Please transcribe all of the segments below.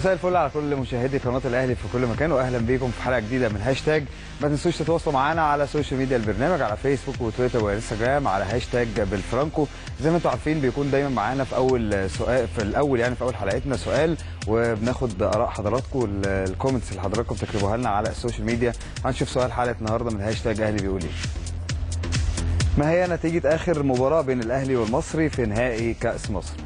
مساء الفل على كل مشاهدي قناه الاهلي في كل مكان واهلا بيكم في حلقه جديده من هاشتاج ما تنسوش تتواصلوا معانا على سوشيال ميديا البرنامج على فيسبوك وتويتر وانستجرام على هاشتاج بالفرانكو زي ما انتم عارفين بيكون دايما معانا في اول سؤال في الاول يعني في اول حلقتنا سؤال وبناخد اراء حضراتكم الكومنتس اللي حضراتكم تكتبوها لنا على السوشيال ميديا هنشوف سؤال حلقه النهارده من هاشتاج اهلي بيقول ايه ما هي نتيجه اخر مباراه بين الاهلي والمصري في نهائي كاس مصر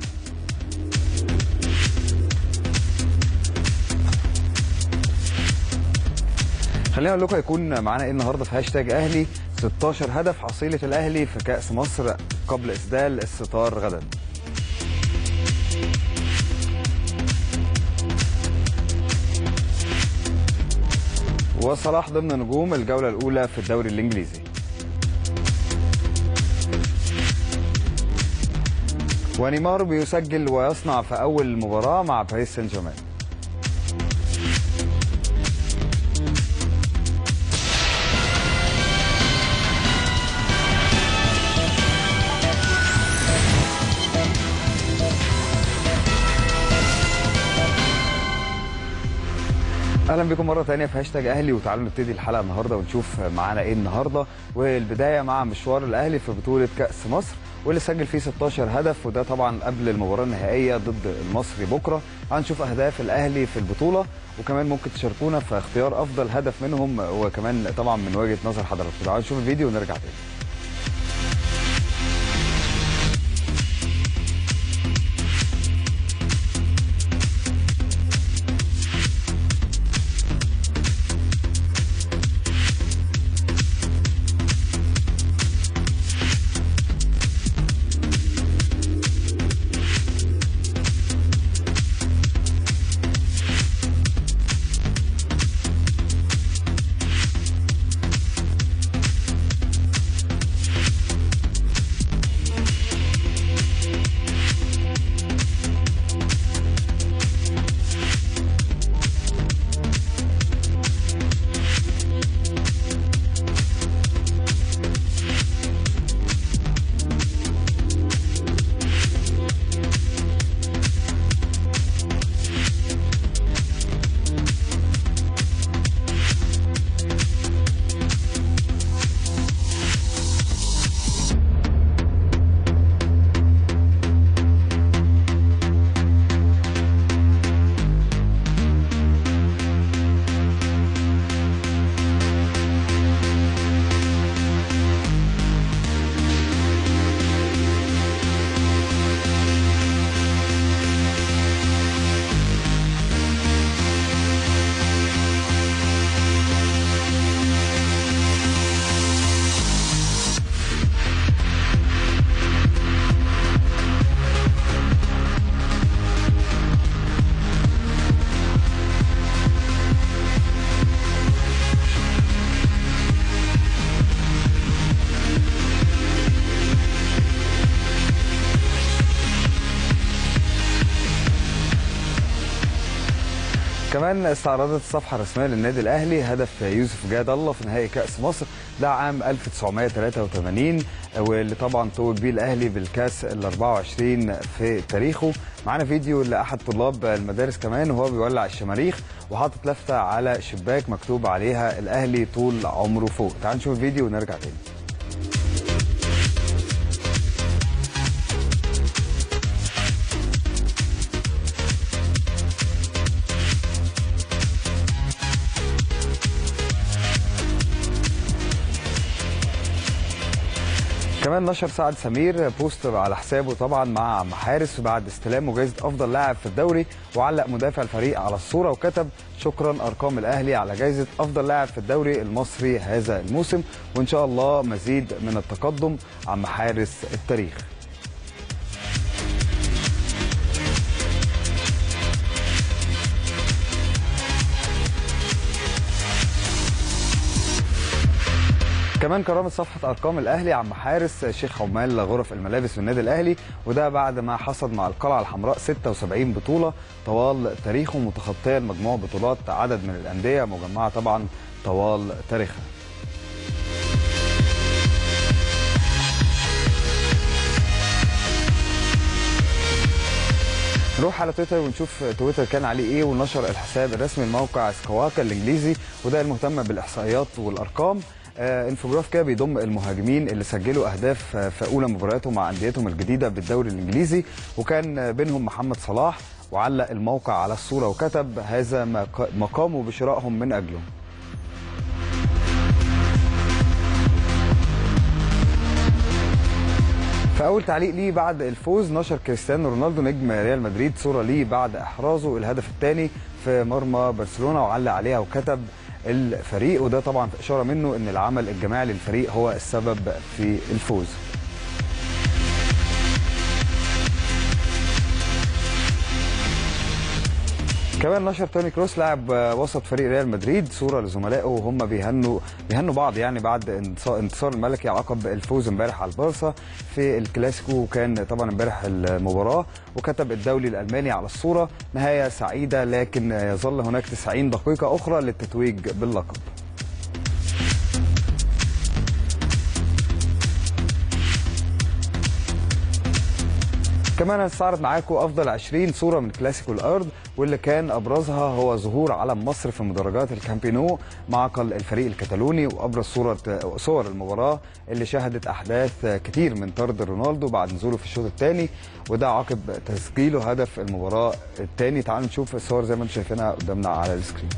خلينا اقول لكم هيكون معانا ايه النهارده في هاشتاج اهلي 16 هدف حصيله الاهلي في كاس مصر قبل اسدال الستار غدا وصلاح ضمن نجوم الجوله الاولى في الدوري الانجليزي ونيمار بيسجل ويصنع في اول مباراه مع باريس سان جيرمان اهلا بكم مره ثانيه في هاشتاج اهلي وتعالوا نبتدي الحلقه النهارده ونشوف معانا ايه النهارده والبدايه مع مشوار الاهلي في بطوله كاس مصر واللي سجل فيه 16 هدف وده طبعا قبل المباراه النهائيه ضد المصري بكره هنشوف اهداف الاهلي في البطوله وكمان ممكن تشاركونا في اختيار افضل هدف منهم وكمان طبعا من وجهه نظر حضراتكم تعالوا نشوف الفيديو ونرجع تاني كمان استعرضت الصفحه الرسميه للنادي الاهلي هدف يوسف جاد الله في نهائي كاس مصر ده عام 1983 واللي طبعا توج بيه الاهلي بالكاس ال 24 في تاريخه معانا فيديو لاحد طلاب المدارس كمان وهو بيولع الشماريخ وحاطط لفته على شباك مكتوب عليها الاهلي طول عمره فوق تعال نشوف الفيديو ونرجع تاني كمان نشر سعد سمير بوستر على حسابه طبعا مع عم حارس بعد استلامه جائزه افضل لاعب في الدوري وعلق مدافع الفريق على الصوره وكتب شكرا ارقام الاهلي على جائزه افضل لاعب في الدوري المصري هذا الموسم وان شاء الله مزيد من التقدم عم حارس التاريخ كمان كرامه صفحه ارقام الاهلي عم حارس شيخ عمال غرف الملابس في النادي الاهلي وده بعد ما حصد مع القلعه الحمراء 76 بطوله طوال تاريخه متخطيا مجموع بطولات عدد من الانديه مجمعه طبعا طوال تاريخها نروح على تويتر ونشوف تويتر كان عليه ايه ونشر الحساب الرسمي لموقع سكواكا الانجليزي وده المهتم بالاحصائيات والارقام آه انفوجراف كده بيضم المهاجمين اللي سجلوا اهداف في اولى مبارياتهم مع انديتهم الجديده بالدوري الانجليزي وكان بينهم محمد صلاح وعلق الموقع على الصوره وكتب هذا ما قاموا بشرائهم من اجله فاول تعليق ليه بعد الفوز نشر كريستيانو رونالدو نجم ريال مدريد صوره ليه بعد احرازه الهدف الثاني في مرمى برشلونه وعلق عليها وكتب الفريق وده طبعا اشاره منه ان العمل الجماعي للفريق هو السبب في الفوز كمان نشر توني كروس لاعب وسط فريق ريال مدريد صوره لزملائه وهم بيهنوا بيهنوا بعض يعني بعد انتصار الملكي عقب الفوز امبارح على البارسا في الكلاسيكو وكان طبعا امبارح المباراه وكتب الدولي الالماني على الصوره نهايه سعيده لكن يظل هناك 90 دقيقه اخرى للتتويج باللقب كمان هنستعرض معاكم افضل 20 صوره من كلاسيكو الارض واللي كان ابرزها هو ظهور علم مصر في مدرجات الكامبينو معقل الفريق الكتالوني وابرز صوره صور المباراه اللي شهدت احداث كتير من طرد رونالدو بعد نزوله في الشوط الثاني وده عقب تسجيله هدف المباراه الثاني تعالوا نشوف الصور زي ما انتم شايفينها قدامنا على السكرين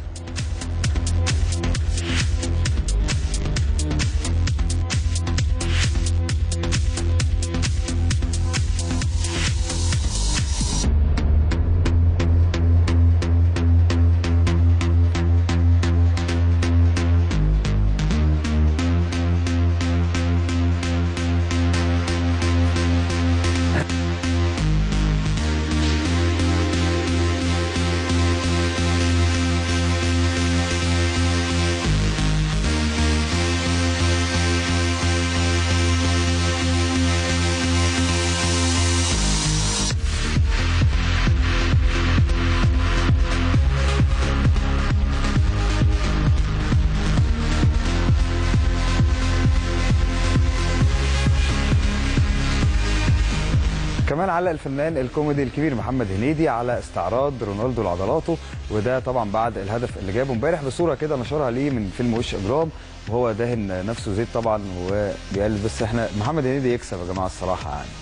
كمان علق الفنان الكوميدي الكبير محمد هنيدي على استعراض رونالدو لعضلاته وده طبعا بعد الهدف اللي جابه امبارح بصوره كده نشرها ليه من فيلم وش اجرام وهو داهن نفسه زيت طبعا وبيقلد بس احنا محمد هنيدي يكسب يا جماعه الصراحه يعني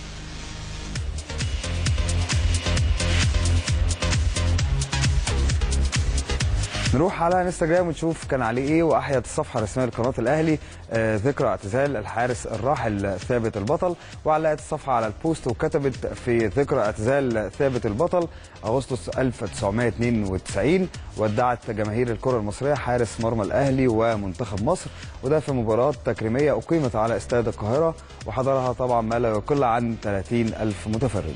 نروح على انستجرام ونشوف كان عليه ايه واحيت الصفحه الرسميه لقناه الاهلي آه ذكرى اعتزال الحارس الراحل ثابت البطل وعلقت الصفحه على البوست وكتبت في ذكرى اعتزال ثابت البطل اغسطس 1992 ودعت جماهير الكره المصريه حارس مرمى الاهلي ومنتخب مصر وده في مباراه تكريميه اقيمت على استاد القاهره وحضرها طبعا ما لا يقل عن 30 الف متفرج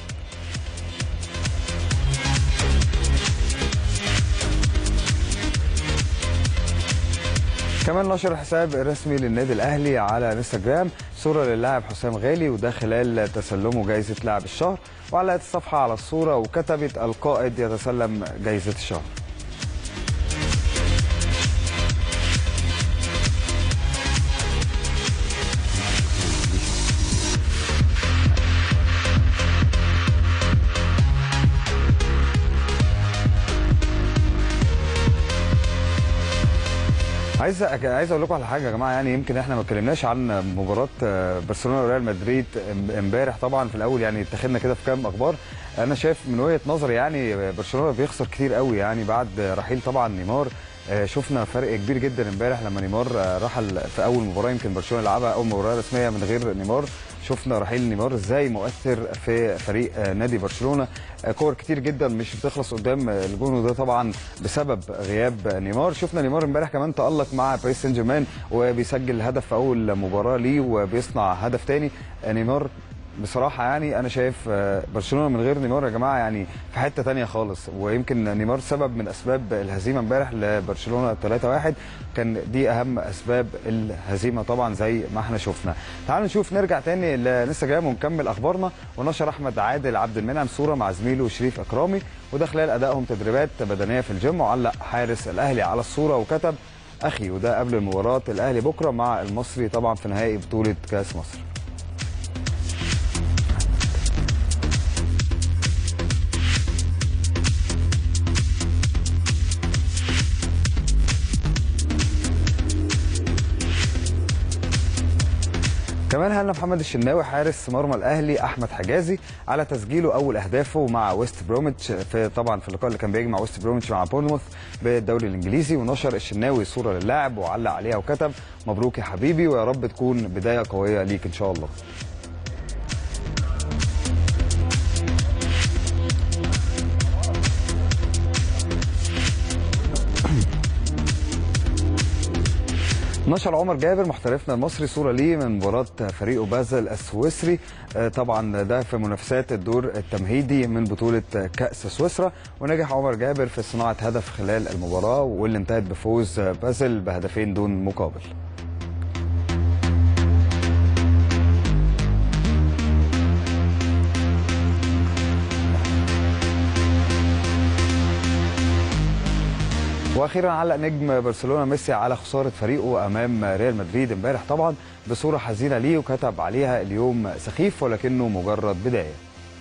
كمان نشر الحساب الرسمي للنادي الاهلي على انستجرام صوره للاعب حسام غالي وده خلال تسلمه جائزه لاعب الشهر وعلقت الصفحه على الصوره وكتبت القائد يتسلم جائزه الشهر عايز عايز اقول لكم على حاجه يا جماعه يعني يمكن احنا ما اتكلمناش عن مباراه برشلونه وريال مدريد امبارح طبعا في الاول يعني اتخذنا كده في كام اخبار انا شايف من وجهه نظري يعني برشلونه بيخسر كتير قوي يعني بعد رحيل طبعا نيمار شفنا فرق كبير جدا امبارح لما نيمار رحل في اول مباراه يمكن برشلونه لعبها اول مباراه رسميه من غير نيمار شفنا رحيل نيمار ازاي مؤثر في فريق نادي برشلونه كور كتير جدا مش بتخلص قدام الجون وده طبعا بسبب غياب نيمار شفنا نيمار امبارح كمان تالق مع باريس سان جيرمان وبيسجل هدف في اول مباراه ليه وبيصنع هدف تاني نيمار بصراحه يعني انا شايف برشلونه من غير نيمار يا جماعه يعني في حته ثانيه خالص ويمكن نيمار سبب من اسباب الهزيمه امبارح لبرشلونه 3-1 كان دي اهم اسباب الهزيمه طبعا زي ما احنا شفنا تعالوا نشوف نرجع تاني لانستجرام ونكمل اخبارنا ونشر احمد عادل عبد المنعم صوره مع زميله شريف اكرامي وده خلال ادائهم تدريبات بدنيه في الجيم وعلق حارس الاهلي على الصوره وكتب اخي وده قبل مباراه الاهلي بكره مع المصري طبعا في نهائي بطوله كاس مصر كمان هلنا محمد الشناوي حارس مرمى الاهلي احمد حجازي على تسجيله اول اهدافه مع ويست بروميتش في طبعا في اللقاء اللي كان بيجمع ويست بروميتش مع بورنموث بالدوري الانجليزي ونشر الشناوي صوره للاعب وعلق عليها وكتب مبروك يا حبيبي ويا رب تكون بدايه قويه ليك ان شاء الله نشر عمر جابر محترفنا المصري صوره ليه من مباراه فريقه بازل السويسري آه، طبعا ده في منافسات الدور التمهيدي من بطوله كاس سويسرا ونجح عمر جابر في صناعه هدف خلال المباراه واللي انتهت بفوز بازل بهدفين دون مقابل واخيرا علق نجم برشلونه ميسي على خساره فريقه امام ريال مدريد امبارح طبعا بصوره حزينه ليه وكتب عليها اليوم سخيف ولكنه مجرد بدايه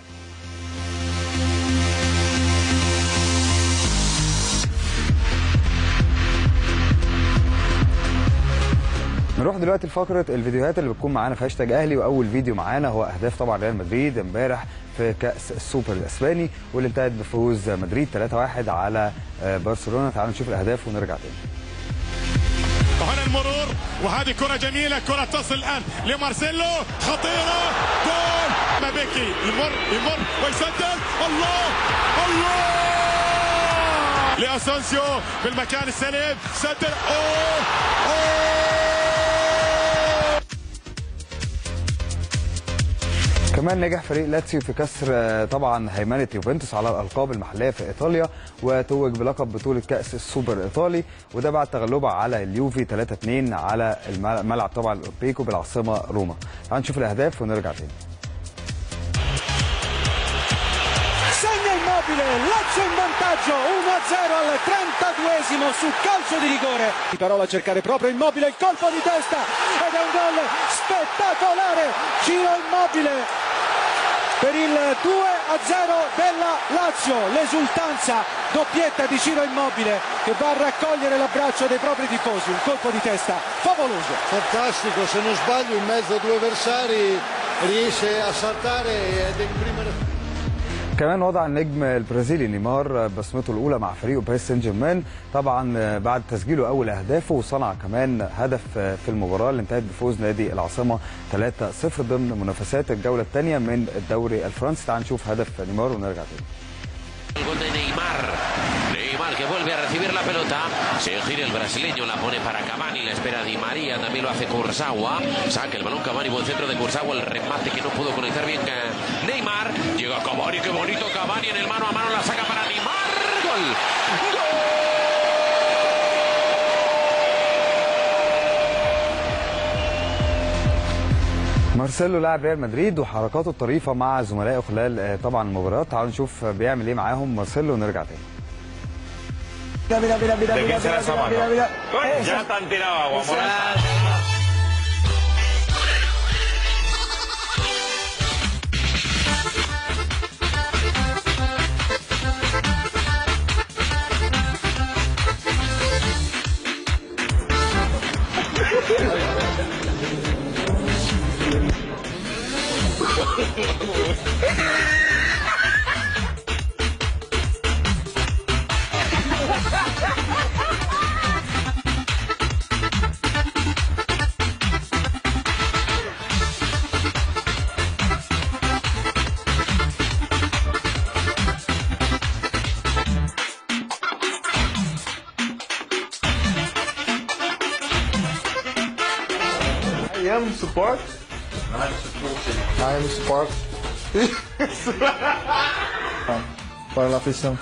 نروح دلوقتي لفقره الفيديوهات اللي بتكون معانا في هاشتاج اهلي واول فيديو معانا هو اهداف طبعا ريال مدريد امبارح في كاس السوبر الاسباني واللي انتهت بفوز مدريد 3-1 على آه، برشلونه تعالوا نشوف الاهداف ونرجع تاني وهنا المرور وهذه كرة جميلة كرة تصل الآن لمارسيلو خطيرة جول مابيكي يمر يمر ويسدد الله الله لأسانسيو في المكان السليم سدد أوه أوه كمان نجح فريق لاتسيو في كسر آه، طبعا هيمنه يوفنتوس على الالقاب المحليه في ايطاليا وتوج بلقب بطوله كاس السوبر الايطالي وده بعد تغلبه على اليوفي 3-2 على الملعب طبعا الاولمبيكو بالعاصمه روما. تعالوا نشوف الاهداف ونرجع تاني. segna immobile, Lazio in vantaggio 1-0 al 32esimo su calcio di rigore. Di parola a cercare proprio immobile, il colpo di testa ed è un gol spettacolare. Giro immobile per il 2-0 della Lazio. L'esultanza doppietta di Ciro Immobile che va a raccogliere l'abbraccio dei propri tifosi. Un colpo di testa favoloso. fantastico, se non sbaglio in mezzo a due avversari riesce a saltare ed imprimere كمان وضع النجم البرازيلي نيمار بصمته الاولى مع فريقه باريس سان جيرمان طبعا بعد تسجيله اول اهدافه وصنع كمان هدف في المباراه اللي انتهت بفوز نادي العاصمه 3-0 ضمن منافسات الجوله الثانيه من الدوري الفرنسي تعال نشوف هدف نيمار ونرجع تاني El gol de Neymar. Neymar que vuelve a recibir la pelota. Se gira el brasileño, la pone para Cavani, la espera Di María, también lo hace Kurzawa. Saca el balón Cavani, buen centro de Kurzawa, el remate que no pudo conectar bien eh, Neymar. Llega Cavani, qué bonito Cavani en el mano a mano, la saca para Neymar. Gol. مارسيلو لاعب ريال مدريد وحركاته الطريفه مع زملائه خلال آه، طبعا المباراه تعالوا نشوف بيعمل ايه معاهم مارسيلو ونرجع تاني Mira, mira, mira, mira, ¿De mira, quién será mira, esa mira, mano? mira, mira. Uy, Ya te han tirado agua, Morata. I am support. I am support. Para la afición.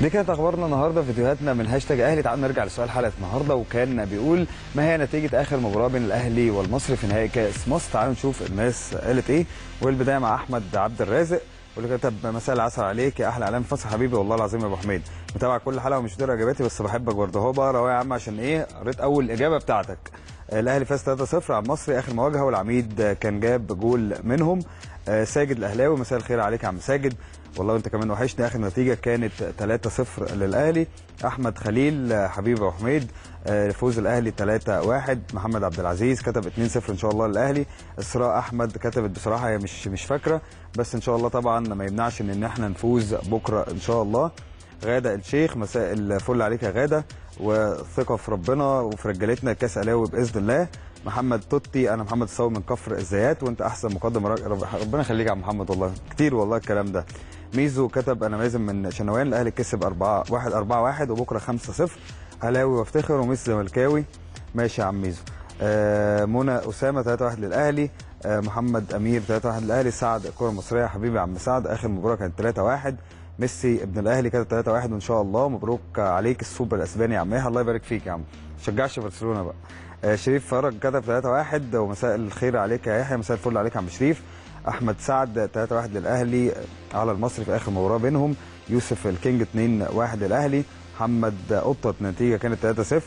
دي كانت اخبارنا النهارده فيديوهاتنا من هاشتاج اهلي تعالوا نرجع لسؤال حلقه النهارده وكان بيقول ما هي نتيجه اخر مباراه بين الاهلي والمصري في نهائي كاس مصر تعالوا نشوف الناس قالت ايه والبدايه مع احمد عبد الرازق واللي كتب مساء العسل عليك يا احلى اعلام فصل حبيبي والله العظيم يا ابو حميد متابع كل حلقه ومش قادر اجاباتي بس بحبك برضه هو بقى روايه يا عم عشان ايه قريت اول اجابه بتاعتك الاهلي فاز 3-0 على المصري اخر مواجهه والعميد كان جاب جول منهم آه، ساجد الاهلاوي مساء الخير عليك يا عم ساجد والله انت كمان وحشني اخر نتيجه كانت 3-0 للاهلي احمد خليل آه، حبيبي ابو حميد آه، فوز الاهلي 3-1 محمد عبد العزيز كتب 2-0 ان شاء الله للاهلي اسراء احمد كتبت بصراحه هي مش مش فاكره بس ان شاء الله طبعا ما يمنعش ان ان احنا نفوز بكره ان شاء الله غاده الشيخ مساء الفل عليك يا غاده وثقه في ربنا وفي رجالتنا كاس الاوي باذن الله محمد توتي انا محمد الصاوي من كفر الزيات وانت احسن مقدم رب- رب- ربنا يخليك يا عم محمد والله كتير والله الكلام ده ميزو كتب انا مازن من شنوان الاهلي كسب 4 1 4 1 وبكره 5 0 اهلاوي وافتخر وميسي زملكاوي ماشي يا عم ميزو آه منى اسامه 3 1 للاهلي آه محمد امير 3 1 للاهلي سعد الكره المصريه حبيبي يا عم سعد اخر مباراه كانت 3 1 ميسي ابن الاهلي كده 3 1 وان شاء الله مبروك عليك السوبر الاسباني يا عمها الله يبارك فيك يا عم ما تشجعش برشلونه بقى آه، شريف فرج كتب 3 1 ومساء الخير عليك يا يحيى مساء الفل عليك يا عم شريف احمد سعد 3 1 للاهلي على المصري في اخر مباراه بينهم يوسف الكينج 2 1 للاهلي محمد قطه النتيجه كانت 3 0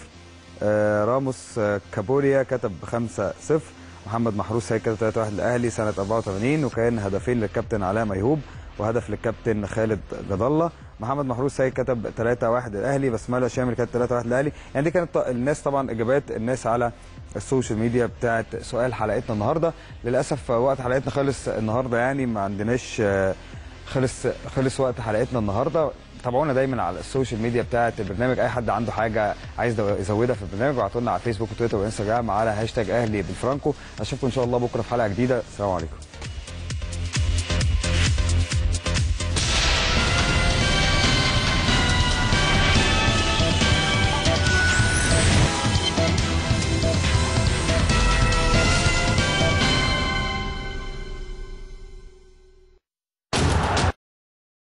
آه، راموس آه، كابوريا كتب 5 0 محمد محروس هيك كتب 3 1 للاهلي سنه 84 وكان هدفين للكابتن علاء ميهوب وهدف للكابتن خالد جد الله محمد محروس هيك كتب 3 1 للاهلي بسمله شامل كانت 3 1 للاهلي يعني دي كانت ط- الناس طبعا اجابات الناس على السوشيال ميديا بتاعت سؤال حلقتنا النهارده للاسف وقت حلقتنا خلص النهارده يعني ما عندناش آه، خلص خلص وقت حلقتنا النهارده تابعونا دايما على السوشيال ميديا بتاعت البرنامج اي حد عنده حاجه عايز دو- يزودها في البرنامج ابعتوا لنا على فيسبوك وتويتر وانستجرام على هاشتاج اهلي بالفرانكو اشوفكم ان شاء الله بكره في حلقه جديده السلام عليكم